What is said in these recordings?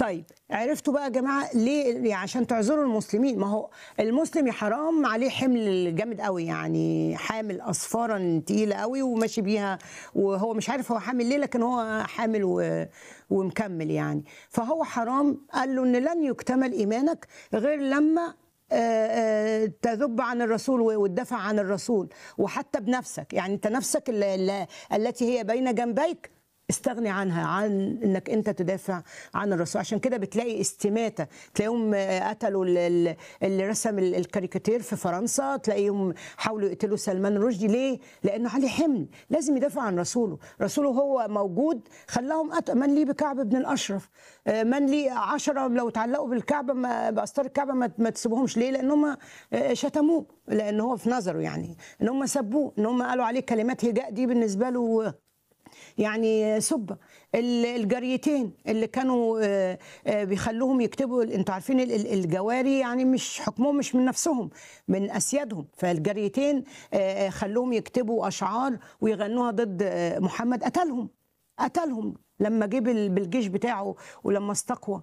طيب عرفتوا بقى يا جماعه ليه يعني عشان تعذروا المسلمين ما هو المسلم يا حرام عليه حمل جامد قوي يعني حامل اصفارا تقيله قوي وماشي بيها وهو مش عارف هو حامل ليه لكن هو حامل و... ومكمل يعني فهو حرام قال له ان لن يكتمل ايمانك غير لما آه، آه، تذب عن الرسول وتدافع عن الرسول وحتى بنفسك يعني انت نفسك ال- ال- التي هي بين جنبيك استغني عنها عن انك انت تدافع عن الرسول عشان كده بتلاقي استماتة تلاقيهم آه، قتلوا ال- ال- اللي رسم ال- الكاريكاتير في فرنسا تلاقيهم حاولوا يقتلوا سلمان رشدي ليه لانه عليه حمل لازم يدافع عن رسوله رسوله هو موجود خلاهم قتل من لي بكعب بن الاشرف آه، من لي عشرة لو تعلقوا بالكعبه ما باستار الكعبه ما, ما تسيبوهمش ليه لان هم آه، شتموه لان هو في نظره يعني ان هم سبوه ان هم قالوا عليه كلمات هجاء دي بالنسبه له يعني سبة ال- الجريتين اللي كانوا آه، آه، بيخلوهم يكتبوا انتوا عارفين ال- ال- الجواري يعني مش حكمهم مش من نفسهم من اسيادهم فالجريتين آه، آه، خلوهم يكتبوا اشعار ويغنوها ضد آه، محمد قتلهم قتلهم لما جه بال- بالجيش بتاعه ولما استقوى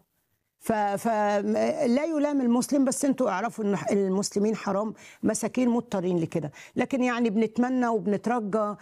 فلا يلام المسلم بس انتوا اعرفوا ان المسلمين حرام مساكين مضطرين لكده لكن يعني بنتمنى وبنترجى آه،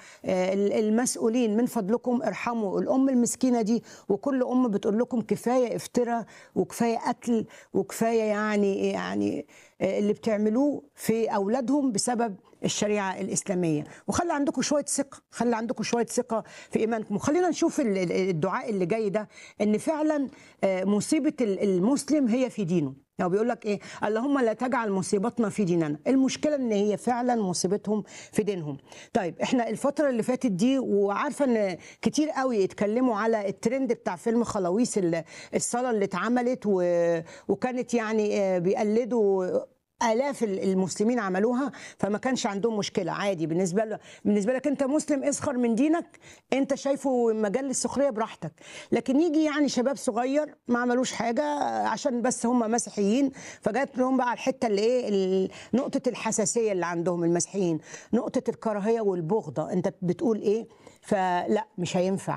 المسؤولين من فضلكم ارحموا الام المسكينه دي وكل ام بتقول لكم كفايه افتراء وكفايه قتل وكفايه يعني يعني آه، اللي بتعملوه في اولادهم بسبب الشريعه الاسلاميه وخلي عندكم شويه ثقه خلي عندكم شويه ثقه في ايمانكم وخلينا نشوف ال- ال- الدعاء اللي جاي ده ان فعلا آه، مصيبه ال- المسلم هي في دينه يعني بيقول لك ايه اللهم لا تجعل مصيبتنا في ديننا المشكله ان هي فعلا مصيبتهم في دينهم طيب احنا الفتره اللي فاتت دي وعارفه ان كتير قوي اتكلموا على الترند بتاع فيلم خلاويص ال- الصلاه اللي اتعملت و- وكانت يعني آه، بيقلدوا آلاف ال- المسلمين عملوها فما كانش عندهم مشكلة عادي بالنسبة له بالنسبة لك أنت مسلم اسخر من دينك أنت شايفه مجال السخرية براحتك لكن يجي يعني شباب صغير ما عملوش حاجة عشان بس هم مسيحيين فجات لهم بقى الحتة اللي إيه ال- نقطة الحساسية اللي عندهم المسيحيين نقطة الكراهية والبغضة أنت بتقول إيه فلا مش هينفع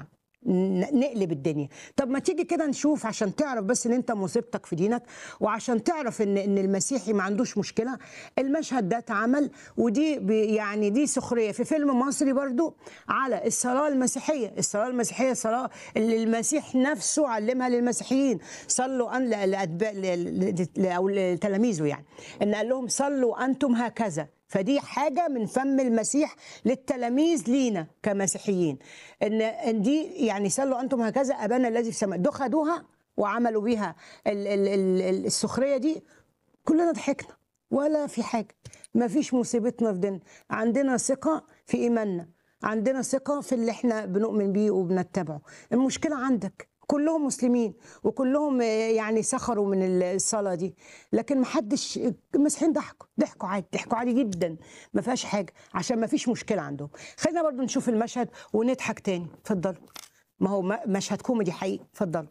ن- نقلب الدنيا طب ما تيجي كده نشوف عشان تعرف بس ان انت مصيبتك في دينك وعشان تعرف ان ان المسيحي ما عندوش مشكله المشهد ده اتعمل ودي ب- يعني دي سخريه في فيلم مصري برضو على الصلاه المسيحيه الصلاه المسيحيه صلاه اللي المسيح نفسه علمها للمسيحيين صلوا ان ل- لأتباع ل- ل- او لتلاميذه يعني ان قال لهم صلوا انتم هكذا فدي حاجه من فم المسيح للتلاميذ لينا كمسيحيين ان ان دي يعني صلوا انتم هكذا ابانا الذي في السماء دول خدوها وعملوا بيها ال- ال- ال- ال- السخريه دي كلنا ضحكنا ولا في حاجه ما فيش مصيبتنا في ديننا عندنا ثقه في ايماننا عندنا ثقه في اللي احنا بنؤمن بيه وبنتبعه المشكله عندك كلهم مسلمين وكلهم آه، يعني سخروا من الصلاه دي لكن ما حدش المسيحيين ضحكوا ضحكوا عادي ضحكوا عادي جدا ما فيهاش حاجه عشان ما فيش مشكله عندهم خلينا برضو نشوف المشهد ونضحك تاني اتفضلوا ما هو م- مشهد كوميدي حقيقي اتفضلوا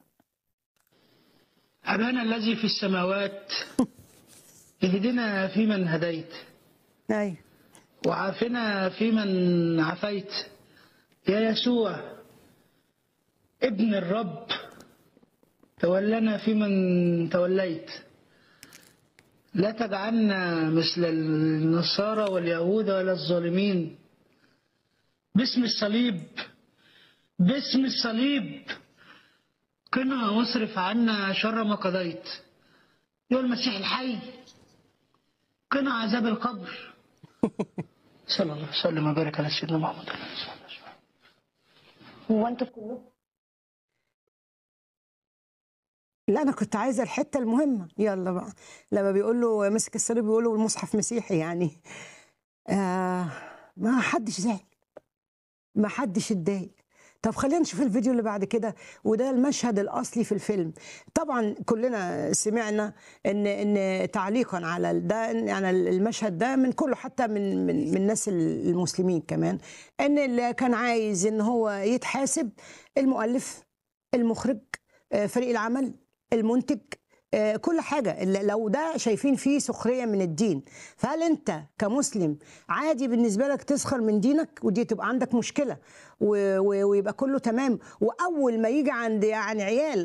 أبانا الذي في السماوات اهدنا فيمن هديت ايوه وعافنا فيمن عافيت يا يسوع ابن الرب تولنا فيمن توليت لا تجعلنا مثل النصارى واليهود ولا الظالمين باسم الصليب باسم الصليب قنا واصرف عنا شر ما قضيت يا المسيح الحي قنا عذاب القبر صلى الله وسلم وبارك على سيدنا محمد هو انتوا كلكم لا انا كنت عايزه الحته المهمه يلا بقى لما بيقول له مسك الصليب بيقول له المصحف مسيحي يعني آه ما حدش زعل ما حدش اتضايق طب خلينا نشوف الفيديو اللي بعد كده وده المشهد الاصلي في الفيلم طبعا كلنا سمعنا ان ان تعليقا على ال- ده على المشهد ده من كله حتى من من من الناس المسلمين كمان ان اللي كان عايز ان هو يتحاسب المؤلف المخرج آه، فريق العمل المنتج آه، كل حاجة اللي- لو ده شايفين فيه سخرية من الدين فهل أنت كمسلم عادي بالنسبة لك تسخر من دينك ودي تبقى عندك مشكلة و- و- ويبقى كله تمام وأول ما يجي عند يعني عيال